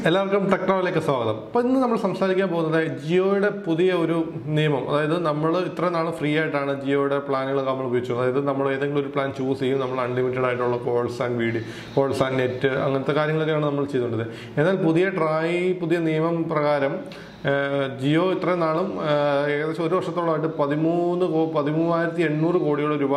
എല്ലാവർക്കും ടെക്നോയിലേക്ക് സ്വാഗതം അപ്പോൾ ഇന്ന് നമ്മൾ സംസാരിക്കാൻ പോകുന്നത് ജിയോയുടെ പുതിയ ഒരു നിയമം അതായത് നമ്മൾ ഇത്ര നാൾ ഫ്രീ ആയിട്ടാണ് ജിയോയുടെ പ്ലാനുകൾ നമ്മൾ ഉപയോഗിച്ചത് അതായത് നമ്മൾ ഏതെങ്കിലും ഒരു പ്ലാൻ ചൂസ് ചെയ്യും നമ്മൾ അൺലിമിറ്റഡ് ആയിട്ടുള്ള calls and video calls and net അങ്ങനത്തെ കാര്യങ്ങളൊക്കെയാണ് നമ്മൾ ചെയ്തുകൊണ്ടത് എന്നാൽ പുതിയ ട്രായ് പുതിയ നിയമം പ്രകാരം ഏഹ്, ജിയോ ഇത്രയും നാളും ഏഹ്, ഏകദേശം ഒരു വർഷത്തോളമായിട്ട് പതിമൂന്ന് കോ പതിമൂവായിരത്തി എണ്ണൂറ് കോടിയോളം രൂപ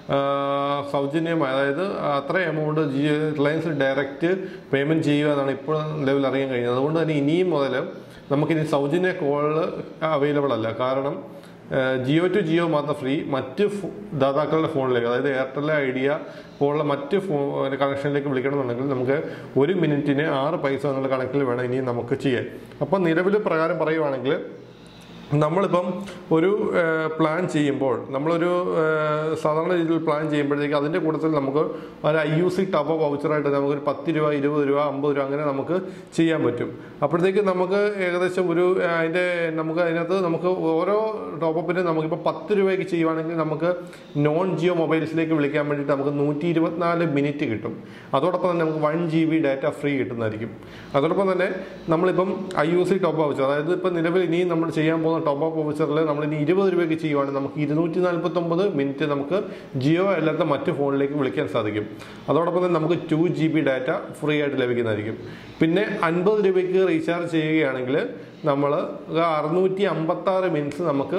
ആഹ് സൗജന്യമായി അതായത് അത്ര എമൗണ്ട് ജി റിലയൻസ് ഡയറക്റ്റ് പേയ്മെൻറ്റ് ചെയ്യുക എന്നാണ് ഇപ്പോൾ നിലവിൽ അറിയാൻ കഴിഞ്ഞത് അതുകൊണ്ട് തന്നെ ഇനിയും മുതൽ നമുക്കിനി സൗജന്യ കോള് അവൈലബിൾ അല്ല കാരണം ആഹ് ജിയോ ടു ജിയോ മാത്രം ഫ്രീ മറ്റ് ഫോ- ദാതാക്കളുടെ ഫോണിലേക്ക് അതായത് എയർടെൽ ഐഡിയ പോലുള്ള മറ്റ് ഫോ കണക്ഷനിലേക്ക് വിളിക്കണമെന്നുണ്ടെങ്കിൽ നമുക്ക് ഒരു മിനിറ്റിന് ആറ് പൈസ എന്നുള്ള കണക്കിൽ വേണം ഇനി നമുക്ക് ചെയ്യാൻ അപ്പോൾ നിലവിൽ പ്രകാരം പറയുവാണെങ്കിൽ നമ്മളിപ്പം ഒരു ഏഹ്, പ്ലാൻ ചെയ്യുമ്പോൾ നമ്മളൊരു ഏഹ്, സാധാരണ രീതിയിൽ പ്ലാൻ ചെയ്യുമ്പോഴത്തേക്ക് അതിൻ്റെ കൂട്ടത്തിൽ നമുക്ക് ഒരു ഐ യു സി ടോപ്പ് വൗച്ചറായിട്ട് നമുക്കൊരു പത്ത് രൂപ ഇരുപത് രൂപ അമ്പത് രൂപ അങ്ങനെ നമുക്ക് ചെയ്യാൻ പറ്റും അപ്പോഴത്തേക്ക് നമുക്ക് ഏകദേശം ഒരു ഏഹ്, അതിൻ്റെ നമുക്ക് അതിനകത്ത് നമുക്ക് ഓരോ ടോപ്പപ്പിന് നമുക്കിപ്പോൾ പത്ത് രൂപയ്ക്ക് ചെയ്യുവാണെങ്കിൽ നമുക്ക് നോൺ ജിയോ മൊബൈൽസിലേക്ക് വിളിക്കാൻ വേണ്ടിയിട്ട് നമുക്ക് നൂറ്റി ഇരുപത്തിനാല് മിനിറ്റ് കിട്ടും അതോടൊപ്പം തന്നെ നമുക്ക് one G B data free കിട്ടുന്നതായിരിക്കും അതോടൊപ്പം തന്നെ നമ്മളിപ്പം I U C top voucher അതായത് ഇപ്പം നിലവിൽ ഇനിയും നമ്മൾ ചെയ്യാൻ പോകുന്ന ടോപ്പ് അപ്പ് വൗച്ചറിൽ നമ്മൾ ഇനി ഇരുപത് രൂപയ്ക്ക് ചെയ്യുവാണെങ്കിൽ നമുക്ക് ഇരുന്നൂറ്റി നാൽപ്പത്തൊമ്പത് മിനിറ്റ് നമുക്ക് ജിയോ അല്ലാത്ത മറ്റ് ഫോണിലേക്ക് വിളിക്കാൻ സാധിക്കും അതോടൊപ്പം തന്നെ നമുക്ക് two G B data free ആയിട്ട് ലഭിക്കുന്നതായിരിക്കും പിന്നെ അൻപത് രൂപയ്ക്ക് റീചാർജ് ചെയ്യുകയാണെങ്കിൽ നമ്മൾ അറുന്നൂറ്റി അമ്പത്താറ് മിനിറ്റ്സ് നമുക്ക്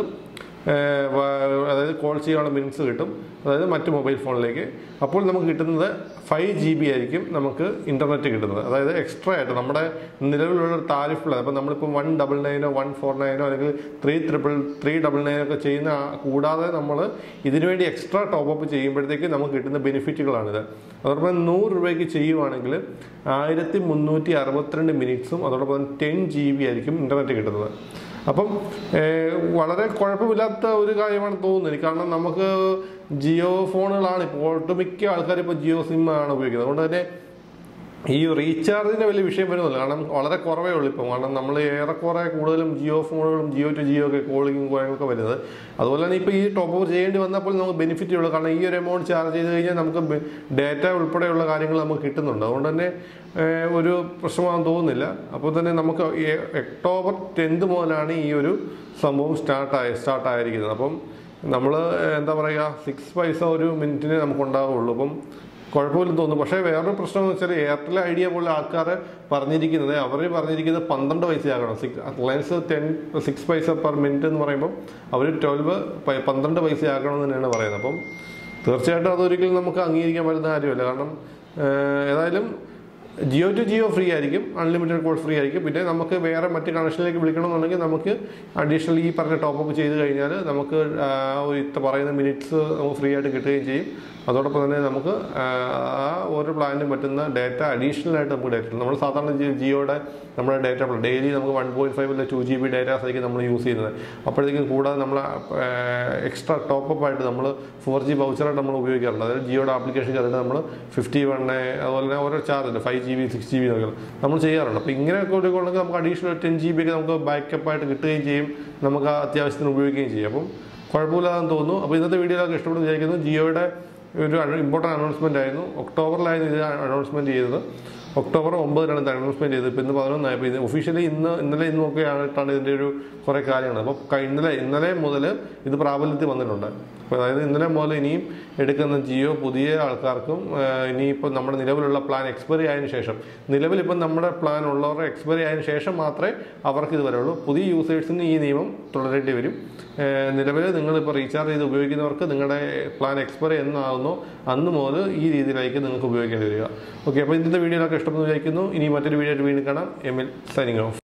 ഏഹ് വ- അതായത് കോൾ ചെയ്യാനുള്ള മിനിറ്റ്സ് കിട്ടും അതായത് മറ്റ് മൊബൈൽ ഫോണിലേക്ക് അപ്പോൾ നമുക്ക് കിട്ടുന്നത് ഫൈവ് ജി ബി ആയിരിക്കും നമുക്ക് ഇൻ്റർനെറ്റ് കിട്ടുന്നത് അതായത് എക്സ്ട്രാ ആയിട്ട് നമ്മുടെ നിലവിലുള്ള താരിഫ് പ്ലാൻ അപ്പോൾ നമ്മളിപ്പോൾ വൺ ഡബിൾ നയനോ വൺ ഫോർ നയനോ അല്ലെങ്കിൽ ത്രീ ട്രിപ്പിൾ ത്രീ ഡബിൾ നയനോ ഒക്കെ ചെയ്യുന്ന ആ- കൂടാതെ നമ്മൾ ഇതിനുവേണ്ടി എക്സ്ട്രാ ടോപ്പ് അപ്പ് ചെയ്യുമ്പോഴത്തേക്ക് നമുക്ക് കിട്ടുന്ന ബെനിഫിറ്റുകളാണിത് അതോടൊപ്പം നൂറ് രൂപയ്ക്ക് ചെയ്യുവാണെങ്കിൽ ആയിരത്തി മുന്നൂറ്റി അറുപത്തിരണ്ട് മിനിറ്റ്സും അതോടൊപ്പം ടെൻ ജി ബി ആയിരിക്കും ഇൻ്റർനെറ്റ് കിട്ടുന്നത് അപ്പം ഏഹ്, വളരെ കുഴപ്പമില്ലാത്ത ഒരു കാര്യമാണ് തോന്നുന്നത് എനിക്ക് കാരണം നമുക്ക് ജിയോ ഫോണുകളാണ് ഇപ്പോൾ ഒട്ടുമിക്ക ആൾക്കാർ ഇപ്പോൾ ജിയോ സിം ആണ് ഉപയോഗിക്കുന്നത് അതുകൊണ്ട് തന്നെ ഈ റീചാർജിന്റെ വലിയ വിഷയം വരുന്നില്ല കാരണം വളരെ കുറവേ ഉള്ളൂ ഇപ്പം കാരണം നമ്മൾ ഏറെക്കുറെ കൂടുതലും ജിയോ ഫോണുകളും ജിയോ ടു ജിയോ ഒക്കെ കോളിങ്ങും കാര്യങ്ങളൊക്കെ വരുന്നത് അതുപോലെ തന്നെ ഇപ്പോൾ ഈ ടോപ്പ് ഓവർ ചെയ്യേണ്ടി വന്നപ്പോൾ നമുക്ക് ബെനിഫിറ്റ് ഉള്ളൂ കാരണം ഈ ഒരു എമൗണ്ട് ചാർജ് ചെയ്ത് കഴിഞ്ഞാൽ നമുക്ക് ഡേറ്റ ഉൾപ്പെടെയുള്ള കാര്യങ്ങൾ നമുക്ക് കിട്ടുന്നുണ്ട് അതുകൊണ്ട് തന്നെ ഏഹ്, ഒരു പ്രശ്നമാണെന്ന് തോന്നുന്നില്ല അപ്പോൾ തന്നെ നമുക്ക് ഈ ഒക്ടോബർ ടെൻത്ത് മുതലാണ് ഈ ഒരു സംഭവം സ്റ്റാർട്ടായി സ്റ്റാർട്ടായിരിക്കുന്നത് അപ്പം നമ്മൾ എന്താ പറയുക സിക്സ് പൈസ ഒരു മിനിറ്റിന് നമുക്ക് ഉണ്ടാവുള്ളൂ അപ്പം കുഴപ്പമില്ലെന്ന് തോന്നുന്നു പക്ഷേ വേറൊരു പ്രശ്നം എന്ന് വെച്ചാൽ എയർടെൽ ഐഡിയ പോലെ ആൾക്കാർ പറഞ്ഞിരിക്കുന്നത് അവർ പറഞ്ഞിരിക്കുന്നത് പന്ത്രണ്ട് പൈസയാകണം സിക്സ് റിലയൻസ് ടെൻ സിക്സ് പൈസ പെർ മിനിറ്റ് എന്ന് പറയുമ്പോൾ അവർ ട്വൽവ് പന്ത്രണ്ട് പൈസയാക്കണം എന്ന് തന്നെയാണ് പറയുന്നത് അപ്പം തീർച്ചയായിട്ടും അതൊരിക്കലും നമുക്ക് അംഗീകരിക്കാൻ പറ്റുന്ന കാര്യമല്ല കാരണം ഏഹ്, ഏതായാലും ജിയോ ടു ജിയോ ഫ്രീ ആയിരിക്കും അൺലിമിറ്റഡ് കോൾ ഫ്രീ ആയിരിക്കും പിന്നെ നമുക്ക് വേറെ മറ്റ് കണക്ഷനിലേക്ക് വിളിക്കണമെന്നുണ്ടെങ്കിൽ നമുക്ക് അഡീഷണൽ ഈ പറഞ്ഞ ടോപ്പ് അപ്പ് ചെയ്ത് കഴിഞ്ഞാൽ നമുക്ക് ആ ഒരു ഇത്ര പറയുന്ന മിനിറ്റ്സ് നമുക്ക് ഫ്രീ ആയിട്ട് കിട്ടുകയും ചെയ്യും അതോടൊപ്പം തന്നെ നമുക്ക് ആ ആ ഓരോ പ്ലാനിനും പറ്റുന്ന ഡാറ്റ അഡീഷണൽ ആയിട്ട് നമുക്ക് ഡാറ്റ നമ്മൾ സാധാരണ ജി- ജിയോയുടെ നമ്മുടെ ഡാറ്റ പ്ലാൻ ഡെയിലി നമുക്ക് വൺ പോയിന്റ് ഫൈവ് അല്ലെ ടു ജി ബി ഡാറ്റാസ് ആയിരിക്കും നമ്മൾ യൂസ് ചെയ്യുന്നത് അപ്പോഴത്തേക്കും കൂടാതെ നമ്മൾ എക്സ്ട്രാ ടോപ്പ് ആയിട്ട് നമ്മൾ ഫോർ ജി വൗച്ചറായിട്ട് നമ്മൾ ഉപയോഗിക്കാറുണ്ട് അതായത് ജിയോയുടെ ആപ്ലിക്കേഷൻ കയറിയിട്ട് നമ്മൾ ഫിഫ്റ്റി വൺ അതുപോലെ തന്നെ ഓരോ ചാർജ് ഉണ്ട് five G B six G B എന്നൊക്കെ നമ്മൾ ചെയ്യാറുണ്ട് അപ്പോൾ ഇങ്ങനെയൊക്കെ ഉണ്ടെങ്കിൽ നമുക്ക് അഡീഷണൽ ടെൻ ജി ബി ഒക്കെ നമുക്ക് ബാക്കപ്പ് ആയിട്ട് കിട്ടുകയും ചെയ്യും നമുക്ക് ആ അത്യാവശ്യത്തിന് ഉപയോഗിക്കുകയും ചെയ്യും അപ്പം കുഴപ്പമില്ലാതെന്ന് തോന്നുന്നു അപ്പോൾ ഇന്നത്തെ വീഡിയോയിലൊക്കെ ഇഷ്ടപ്പെടുന്നു വിചാരിക്കുന്നു ജിയോയുടെ ഒരു ഇമ്പോർട്ടൻ്റ് അനൗൺസ്മെന്റ് ആയിരുന്നു ഒക്ടോബറിലായിരുന്നു ഇത് അനൗൺസ്മെന്റ് ചെയ്തത് ഒക്ടോബർ ഒമ്പതിനാണ് ഇത് അനൗൺസ്മെന്റ് ചെയ്തത് ഇപ്പോൾ ഇന്ന് പതിനൊന്നായി അപ്പോൾ ഇത് ഒഫീഷ്യലി ഇന്ന് ഇന്നലെ ഇന്നൊക്കെ ആയിട്ടാണ് ഇതിൻ്റെ ഒരു കുറേ കാര്യങ്ങൾ അപ്പോൾ ക- ഇന്നലെ ഇന്നലെ മുതൽ ഇത് പ്രാബല്യത്തിൽ വന്നിട്ടുണ്ട് അപ്പോൾ അതായത് ഇന്നലെ മുതൽ ഇനിയും എടുക്കുന്ന ജിയോ പുതിയ ആൾക്കാർക്കും ആ, ഇനിയിപ്പോൾ നമ്മുടെ നിലവിലുള്ള പ്ലാൻ എക്സ്പയറി ആയതിനു ശേഷം നിലവിലിപ്പം നമ്മുടെ പ്ലാൻ ഉള്ളവരുടെ എക്സ്പയറി ആയതിനു ശേഷം മാത്രമേ അവർക്ക് ഇത് വരുള്ളൂ പുതിയ യൂസേഴ്സിന് ഈ നിയമം തുടരേണ്ടി വരും നിലവിൽ നിങ്ങളിപ്പോൾ റീചാർജ് ചെയ്ത് ഉപയോഗിക്കുന്നവർക്ക് നിങ്ങളുടെ പ്ലാൻ എക്സ്പയറി എന്നാകുന്നോ അന്ന് മുതൽ ഈ രീതിയിലായിരിക്കും നിങ്ങൾക്ക് ഉപയോഗിക്കേണ്ടി വരിക ഓക്കെ അപ്പോൾ ഇന്നത്തെ വീഡിയോയിലൊക്കെ ഇഷ്ടപ്പെടുന്നു വിചാരിക്കുന്നു ഇനി മറ്റൊരു വീഡിയോ ആയിട്ട് വീണ്ടും കാണാം എം എൽ സൈനിങ് ഓഫ്